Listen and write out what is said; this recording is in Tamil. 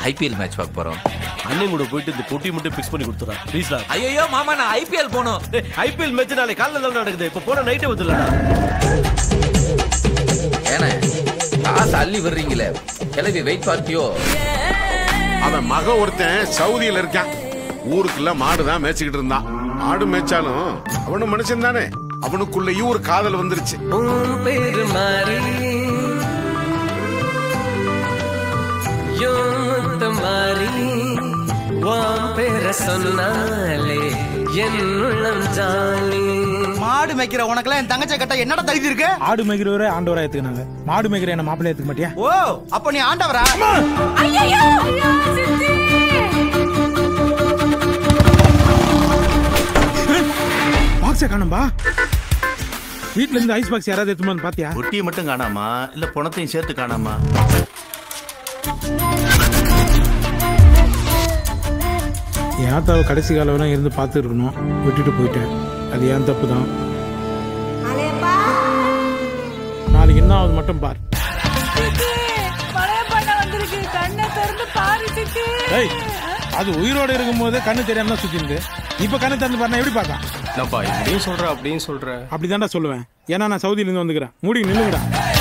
ஐபிஎல் மேட்ச் பார்க்க போறோம் அண்ணன் கூட போயிட்டு இந்த பொட்டி மட்டும் ஃபிக்ஸ் பண்ணி கொடுத்துறா ப்ளீஸ்டா ஐயோ மாமா நான் ஐபிஎல் போகணும் ஐபிஎல் மேட்ச் நாளை காலைல தான் நடக்குது இப்போ போன நைட்டே வந்துடலாம் ஏன்னா காசு அள்ளி வர்றீங்களே கிளவி வெயிட் பார்த்தியோ அவன் மக ஒருத்தன் சவுதியில இருக்கான் ஊருக்குள்ள மாடு தான் மேய்ச்சிக்கிட்டு இருந்தான் மாடு மேய்ச்சாலும் அவனும் மனுஷன் தானே அவனுக்குள்ளேயும் ஒரு காதல் வந்துருச்சு உன் பேரு மாறி யோத்த மாறி உன் பேர சொன்னாலே என் உள்ளம் ஜாலி மாடு மேய்க்கிற உனக்கெல்லாம் என் தங்கச்சை கட்ட என்னடா தகுதி இருக்கு ஆடு மேய்க்கிறவரே ஆண்டவரா ஏத்துக்கினாங்க மாடு மேய்க்கிற என்ன மாப்பிள்ளை ஏத்துக்க மாட்டியா ஓ அப்ப நீ ஆண்டவரா பாக்ஸை காணும்பா வீட்ல இருந்து ஐஸ் பாக்ஸ் யாராவது எடுத்துட்டு வந்து பாத்தியா ஒட்டியை மட்டும் காணாமா இல்ல பணத்தையும் சேர்த்து காணாமா என் ஆத்தாவை கடைசி காலம் வரை இருந்து பார்த்து இருக்கணும் விட்டுட்டு போயிட்டேன் அது ஏன் தப்பு தான் நாளைக்கு என்ன ஆகுது மட்டும் பார் பழைய பண்ண வந்திருக்கு கண்ணை திறந்து பாரு சித்தி ஏய் அது உயிரோட இருக்கும் போதே கண்ணு தெரியாம தான் சுத்திருந்து இப்ப கண்ணு திறந்து பாருனா எப்படி பார்க்கலாம் என்னப்பா இப்படியும் சொல்ற அப்படியும் சொல்ற அப்படிதான்டா சொல்லுவேன் ஏன்னா நான் சவுதியில இருந்து வந்துக்கிறேன் மூடி நில்லுங்கடா